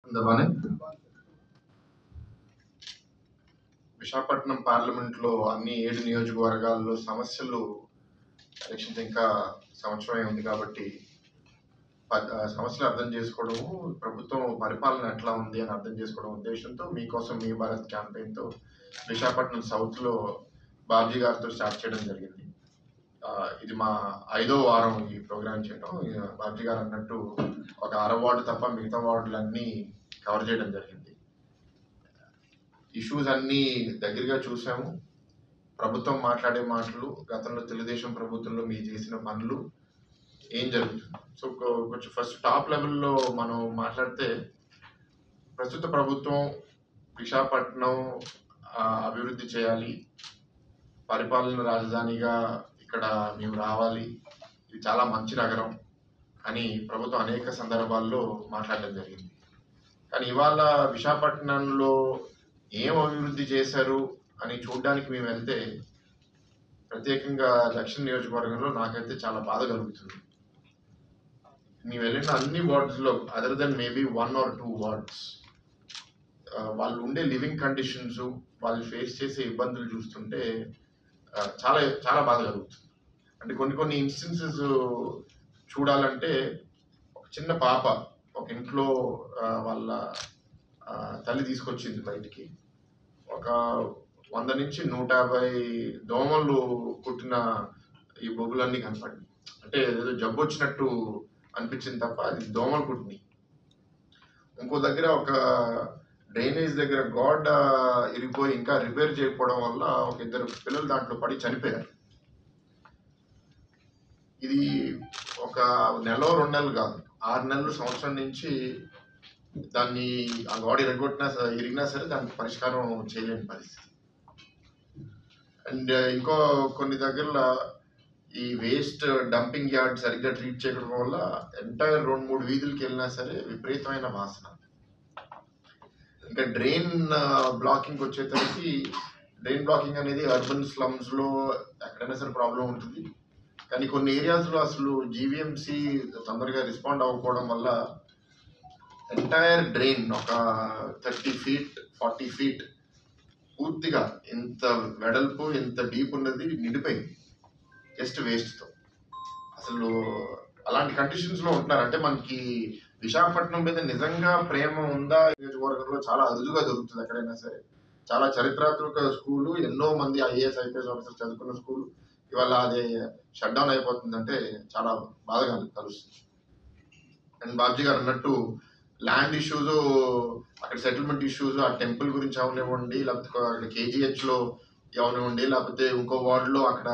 ఉందా బానే విశాఖపట్నం పార్లమెంట్ లో అన్ని ఏడు నియోజకవర్గాల్లో సమస్యలు ఎలక్షన్స్ ఇంకా సంవత్సరమే ఉంది కాబట్టి ప- ఆ సమస్యలు అర్థం చేసుకోవడము ప్రభుత్వం పరిపాలన ఎట్లా ఉంది అని అర్థం చేసుకోవడం ఉద్దేశంతో మీకోసం మీ భారత్ క్యాంపెయిన్ తో విశాఖపట్నం సౌత్ లో బాబ్జీ గారితో స్టార్ట్ చేయడం జరిగింది ఆ, ఇది మా ఐదో వారం ఈ ప్రోగ్రామ్ చేయడం ఇక బాబ్జీ గారు అన్నట్టు ఒక అర వార్డు తప్ప మిగతా వార్డులన్నీ కవర్ చేయడం జరిగింది ఇష్యూస్ అన్నీ దగ్గరగా చూసాము ప్రభుత్వం మాట్లాడే మాటలు గతంలో తెలుగుదేశం ప్రభుత్వంలో మీరు చేసిన పనులు ఏం జరుగుతుంది సో కొ- కొంచెం ఫస్ట్ టాప్ లెవెల్లో మనం మాట్లాడితే ప్రస్తుత ప్రభుత్వం విశాఖపట్నం ఆ, అభివృద్ధి చేయాలి పరిపాలన రాజధానిగా ఇక్కడ మేము రావాలి ఇది చాలా మంచి నగరం అని ప్రభుత్వం అనేక సందర్భాల్లో మాట్లాడడం జరిగింది కానీ ఇవాళ విశాఖపట్నంలో ఏం అభివృద్ధి చేశారు అని చూడడానికి మేము వెళ్తే ప్రత్యేకంగా దక్షిణ నియోజకవర్గంలో నాకైతే చాలా బాధ కలుగుతుంది మేము వెళ్ళిన అన్ని వార్డ్స్లో other than maybe one or two wards వాళ్ళు ఉండే లివింగ్ కండిషన్స్ వాళ్ళు ఫేస్ చేసే ఇబ్బందులు చూస్తుంటే ఆ, చాలా చాలా బాధ కలుగుతుంది అంటే కొన్ని కొన్ని ఇన్స్టెన్సెస్ చూడాలంటే ఒక చిన్న పాప ఒక ఇంట్లో ఆ, వాళ్ళ ఆ, తల్లి తీసుకొచ్చింది బయటికి ఒక వంద నుంచి నూట యాభై దోమలు కుట్టిన ఈ బొబ్బులన్నీ కనపడి అంటే ఏదో జబ్బు వచ్చినట్టు అనిపించింది తప్ప అది దోమలు కుట్టినాయి ఇంకో దగ్గర ఒక డ్రైనేజ్ దగ్గర గాడ్ ఇరిగిపోయి ఇంకా రిపేర్ చేయకపోవడం వల్ల ఒక ఇద్దరు పిల్లలు దాంట్లో పడి చనిపోయారు ఇది ఒక నెల రెండు నెలలు కాదు ఆరు నెలలు సంవత్సరం నుంచి దాన్ని ఆ గాడ్ ఇరగొట్టినా స- ఇరిగినా సరే దానికి పరిష్కారం చేయలేని పరిస్థితి అండ్ ఇంకో కొన్ని దగ్గరలో ఈ వేస్ట్ డంపింగ్ యార్డ్ సరిగ్గా ట్రీట్ చేయడం వల్ల ఎంటైర్ రెండు మూడు వీధులకి వెళ్ళినా సరే విపరీతమైన వాసన ఇంకా డ్రైన్ బ్లాకింగ్ వచ్చేసరికి డ్రైన్ బ్లాకింగ్ అనేది అర్బన్ స్లమ్స్ లో ఎక్కడైనా సరే ప్రాబ్లం ఉంటుంది కానీ కొన్ని ఏరియాస్ లో అసలు జీవీఎంసీ తొందరగా రెస్పాండ్ అవ్వకపోవడం వల్ల ఎంటైర్ డ్రైన్ ఒక థర్టీ ఫీట్ ఫార్టీ ఫీట్ పూర్తిగా ఇంత వెడల్పు ఇంత డీప్ ఉన్నది నిండిపోయింది జస్ట్ వేస్ట్తో అసలు అలాంటి కండిషన్స్ లో ఉంటున్నారు అంటే మనకి విశాఖపట్నం మీద నిజంగా ప్రేమ ఉందా ఈ నియోజకవర్గంలో చాలా అరుదుగా దొరుకుతుంది ఎక్కడైనా సరే చాలా చరిత్రాత్మక స్కూలు ఎన్నో మంది ఐఏఎస్ ఐపీఎస్ ఆఫీసర్ చదువుకున్న స్కూల్ ఇవాళ అది షట్ డౌన్ అయిపోతుందంటే చాలా బాధగా కలుస్తుంది అండ్ బాబ్జీ గారు అన్నట్టు ల్యాండ్ ఇష్యూస్ అక్కడ సెటిల్మెంట్ ఇష్యూస్ ఆ టెంపుల్ గురించి అవనివ్వండి లేకపోతే అక్కడ కేజీహెచ్ లో అవనివ్వండి లేకపోతే ఇంకో వార్డ్ లో అక్కడ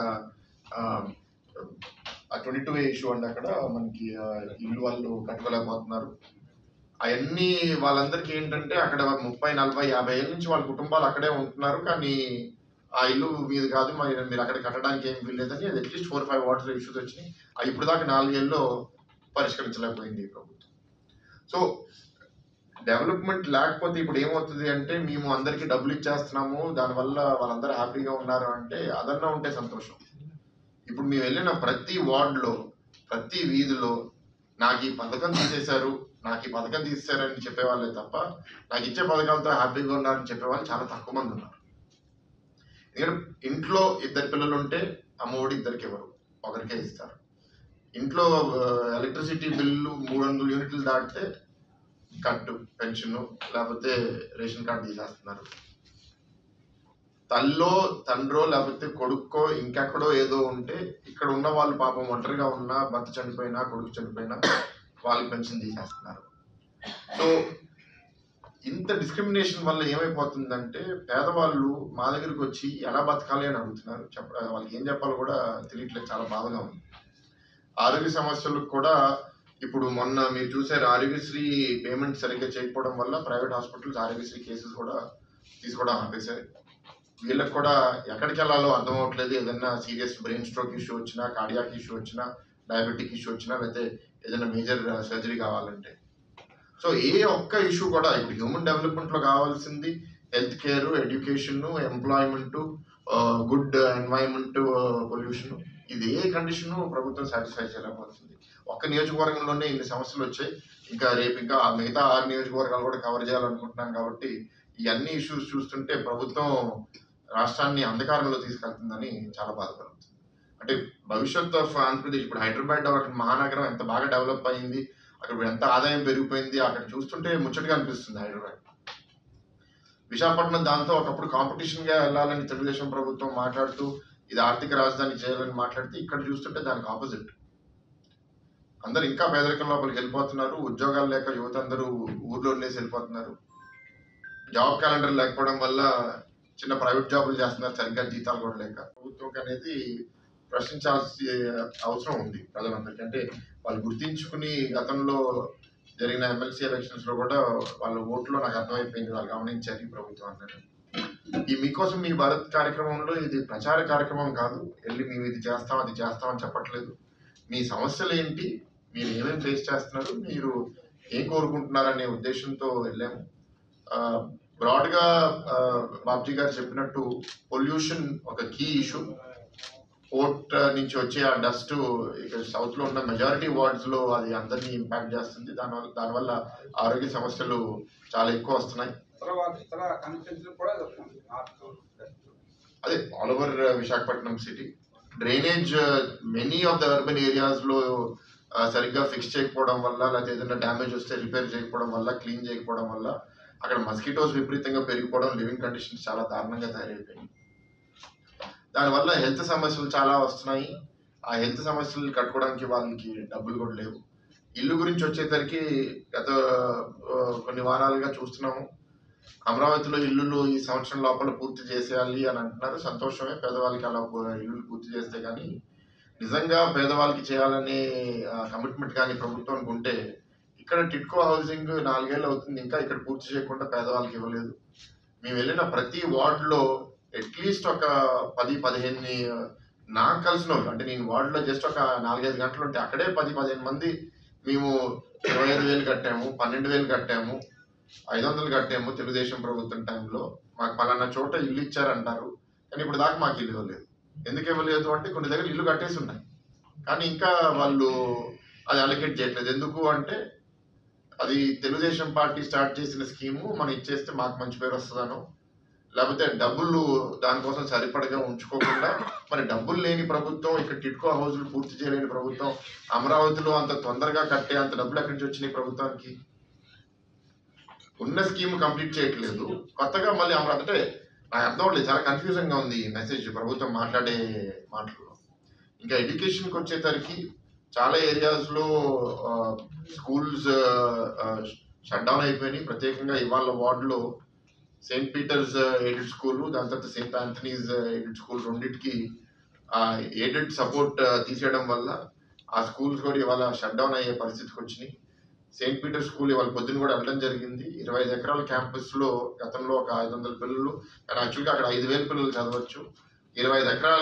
ఆ ట్వంటీ టూ ఇష్యూ అండి అక్కడ మనకి ఆ, ఇల్లు వాళ్ళు కట్టుకోలేకపోతున్నారు అవన్నీ వాళ్ళందరికీ ఏంటంటే అక్కడ ముప్పై నలభై యాభై ఏళ్ళ నుంచి వాళ్ళ కుటుంబాలు అక్కడే ఉంటున్నారు కానీ ఆ ఇల్లు మీది కాదు మరి మీరు అక్కడ కట్టడానికి ఏం వీల్లేదని అది at least four five water issues వచ్చినాయి అవి ఇప్పుడు దాకా నాలుగేళ్ళలో పరిష్కరించలేకపోయింది ఈ ప్రభుత్వం సో డెవలప్మెంట్ లేకపోతే ఇప్పుడు ఏమవుతుంది అంటే మేము అందరికీ డబ్బులు ఇచ్చేస్తున్నాము దానివల్ల వాళ్ళందరూ హ్యాపీగా ఉన్నారు అంటే అదన్నా ఉంటే సంతోషం ఇప్పుడు మేము వెళ్ళిన ప్రతి వార్డులో ప్రతి వీధిలో నాకు ఈ పథకం తీసేశారు నాకు ఈ పథకం తీసేశారని చెప్పేవాళ్ళే తప్ప నాకు ఇచ్చే పథకాలతో హ్యాపీగా ఉన్నారని చెప్పేవాళ్ళు చాలా తక్కువ మంది ఉన్నారు ఎందుకంటే ఇంట్లో ఇద్దరు పిల్లలు ఉంటే అమ్మఒడి ఇద్దరికి ఇవ్వరు ఒకరికే ఇస్తారు ఇంట్లో ఎలక్ట్రిసిటీ బిల్లు మూడు వందల యూనిట్లు దాటితే కట్టు పెన్షన్ లేకపోతే రేషన్ కార్డు తీసేస్తున్నారు తల్లో తండ్రో లేకపోతే కొడుక్కో ఇంకెక్కడో ఏదో ఉంటే ఇక్కడ ఉన్న వాళ్ళు పాపం ఒంటరిగా ఉన్నా భర్త చనిపోయినా కొడుకు చనిపోయినా వాళ్ళకి పెన్షన్ తీసేస్తున్నారు సో ఇంత డిస్క్రిమినేషన్ వల్ల ఏమైపోతుందంటే పేదవాళ్ళు మా దగ్గరికి వచ్చి ఎలా బతకాలి అని అడుగుతున్నారు చెప్ప వాళ్ళకి ఏం చెప్పాలో కూడా తెలియట్లేదు చాలా బాధగా ఉంది ఆరోగ్య సమస్యలకు కూడా ఇప్పుడు మొన్న మీరు చూసారు ఆరోగ్యశ్రీ పేమెంట్ సరిగ్గా చేయకపోవడం వల్ల ప్రైవేట్ హాస్పిటల్స్ ఆరోగ్యశ్రీ కేసెస్ కూడా తీసుకోవడం ఆపేశారు వీళ్ళకి కూడా ఎక్కడికి వెళ్ళాలో అర్థం అవ్వట్లేదు ఏదైనా సీరియస్ బ్రెయిన్ స్ట్రోక్ ఇష్యూ వచ్చినా కార్డియాక్ ఇష్యూ వచ్చినా డయాబెటిక్ ఇష్యూ వచ్చినా లేకపోతే ఏదైనా మేజర్ సర్జరీ కావాలంటే సో ఏ ఒక్క ఇష్యూ కూడా ఇప్పుడు హ్యూమన్ డెవలప్మెంట్ లో కావాల్సింది health care education employment good environment pollution ఇది ఏ కండిషన్ ప్రభుత్వం సాటిస్ఫై చేయలేకపోతుంది ఒక్క నియోజకవర్గంలోనే ఇన్ని సమస్యలు వచ్చాయి ఇంకా రేపు ఇంకా ఆ మిగతా ఆరు నియోజకవర్గాలు కూడా కవర్ చేయాలనుకుంటున్నాను కాబట్టి ఈ అన్ని ఇష్యూస్ చూస్తుంటే ప్రభుత్వం రాష్ట్రాన్ని అంధకారంలో తీసుకెళ్తుందని చాలా బాధపడుతుంది అంటే భవిష్యత్ ఆఫ్ ఆంధ్రప్రదేశ్ ఇప్పుడు హైదరాబాద్ ఒక మహానగరం ఎంత బాగా డెవలప్ అయింది అక్కడ ఎంత ఆదాయం పెరిగిపోయింది అక్కడ చూస్తుంటే ముచ్చటగా అనిపిస్తుంది హైదరాబాద్ విశాఖపట్నం దాంతో ఒకప్పుడు కాంపిటీషన్ గా వెళ్ళాలని తెలుగుదేశం ప్రభుత్వం మాట్లాడుతూ ఇది ఆర్థిక రాజధాని చేయాలని మాట్లాడితే ఇక్కడ చూస్తుంటే దానికి ఆపోజిట్ అందరు ఇంకా పేదరికం లోపలికి వెళ్ళిపోతున్నారు ఉద్యోగాలు లేక యువత అందరూ ఊర్లో ఉండేసి వెళ్ళిపోతున్నారు జాబ్ క్యాలెండర్ లేకపోవడం వల్ల చిన్న ప్రైవేట్ జాబులు చేస్తున్నారు సరిగ్గా జీతాలు కూడా లేక ప్రభుత్వం అనేది ప్రశ్నించాల్సిన అవసరం ఉంది ప్రజలందరికీ అంటే వాళ్ళు గుర్తించుకుని గతంలో జరిగిన ఎమ్మెల్సీ ఎలక్షన్స్ లో కూడా వాళ్ళ ఓట్లో నాకు అర్థమైపోయింది వాళ్ళు గమనించారు ఈ ప్రభుత్వం అన్నది ఈ మీకోసం మీ భారత్ కార్యక్రమంలో ఇది ప్రచార కార్యక్రమం కాదు వెళ్ళి మేము ఇది చేస్తాం అది చేస్తాం అని చెప్పట్లేదు మీ సమస్యలు ఏంటి మీరు ఏమేమి ఫేస్ చేస్తున్నారు మీరు ఏం కోరుకుంటున్నారు అనే ఉద్దేశంతో వెళ్ళాము బ్రాడ్ గా ఆ, బాబ్జీ గారు చెప్పినట్టు పొల్యూషన్ ఒక కీ ఇష్యూ పోర్ట్ నుంచి వచ్చే ఆ డస్ట్ ఇక సౌత్ లో ఉన్న మెజారిటీ వార్డ్స్ లో అది అందరినీ ఇంపాక్ట్ చేస్తుంది దానివల్ల దానివల్ల ఆరోగ్య సమస్యలు చాలా ఎక్కువ వస్తున్నాయి తర్వాత ఇతర కన్స్టిట్యూన్సీ కూడా జరుగుతుంది నార్త్ అదే all over Visakhapatnam city drainage many of the urban areas లో ఆ, సరిగ్గా ఫిక్స్ చేయకపోవడం వల్ల లేకపోతే ఏదైనా డ్యామేజ్ వస్తే రిపేర్ చేయకపోవడం వల్ల క్లీన్ చేయకపోవడం వల్ల అక్కడ మస్కిటోస్ విపరీతంగా పెరిగిపోవడం లివింగ్ కండిషన్స్ చాలా దారుణంగా తయారైపోయాయి దానివల్ల హెల్త్ సమస్యలు చాలా వస్తున్నాయి ఆ హెల్త్ సమస్యలు కట్టుకోవడానికి వాళ్ళకి డబ్బులు కూడా లేవు ఇల్లు గురించి వచ్చేసరికి గత ఆ, కొన్ని వారాలుగా చూస్తున్నాము అమరావతిలో ఇల్లులు ఈ సంవత్సరం లోపల పూర్తి చేసేయాలి అని అంటున్నారు సంతోషమే పేదవాళ్ళకి అలా పూ- ఇల్లులు పూర్తి చేస్తే కానీ నిజంగా పేదవాళ్ళకి చేయాలనే కమిట్మెంట్ కానీ ప్రభుత్వానికి ఉంటే ఇక్కడ టిట్కో హౌసింగ్ నాలుగేళ్ళు అవుతుంది ఇంకా ఇక్కడ పూర్తి చేయకుండా పేదవాళ్ళకి ఇవ్వలేదు మేము వెళ్ళిన ప్రతి వార్డులో అట్లీస్ట్ ఒక పది పదిహేను నాకు కలిసిన వాళ్ళు అంటే నేను వార్డులో జస్ట్ ఒక నాలుగైదు గంటలు ఉంటే అక్కడే పది పదిహేను మంది మేము ఇరవై ఐదు వేలు కట్టాము పన్నెండు వేలు కట్టాము ఐదు వందలు కట్టాము తెలుగుదేశం ప్రభుత్వం టైంలో మాకు పలానా చోట ఇల్లు ఇచ్చారంటారు కానీ ఇప్పుడు దాకా మాకు ఇల్లు ఇవ్వలేదు ఎందుకు ఇవ్వలేదు అంటే కొన్ని దగ్గర ఇల్లు కట్టేసి ఉన్నాయి కానీ ఇంకా వాళ్ళు అది అలొకేట్ చేయట్లేదు ఎందుకు అంటే అది తెలుగుదేశం పార్టీ స్టార్ట్ చేసిన స్కీము మనం ఇచ్చేస్తే మాకు మంచి పేరు వస్తుందనో లేకపోతే డబ్బులు దానికోసం సరిపడగా ఉంచుకోకుండా మరి డబ్బులు లేని ప్రభుత్వం ఇక్కడ టిట్కో హౌస్లు పూర్తి చేయలేని ప్రభుత్వం అమరావతిలో అంత తొందరగా కట్టే అంత డబ్బులు ఎక్కడి నుంచి వచ్చినాయి ప్రభుత్వానికి ఉన్న స్కీమ్ కంప్లీట్ చేయట్లేదు కొత్తగా మళ్ళీ అమరావతి అంటే నాకు అర్థం అవ్వలేదు చాలా కన్ఫ్యూజన్ గా ఉంది ఈ మెసేజ్ ప్రభుత్వం మాట్లాడే మాటల్లో ఇంకా ఎడ్యుకేషన్కి వచ్చేసరికి చాలా ఏరియాస్ లో స్కూల్స్ షట్ డౌన్ అయిపోయినాయి ప్రత్యేకంగా ఇవాళ వార్డులో సెయింట్ పీటర్స్ ఎయిడెడ్ స్కూల్ దాని తర్వాత సెయింట్ ఆంథనీస్ ఎయిడెడ్ స్కూల్ రెండింటికి ఎయిడెడ్ సపోర్ట్ తీసేయడం వల్ల ఆ స్కూల్స్ కూడా ఇవాళ షట్ డౌన్ అయ్యే పరిస్థితికి వచ్చినాయి సెయింట్ పీటర్ స్కూల్ ఇవాళ పొద్దున్న కూడా వెళ్ళడం జరిగింది ఇరవై ఐదు ఎకరాల క్యాంపస్ లో గతంలో ఒక ఐదు వందల పిల్లలు కానీ యాక్చువల్గా అక్కడ ఐదు వేల పిల్లలు చదవచ్చు ఇరవై ఐదు ఎకరాల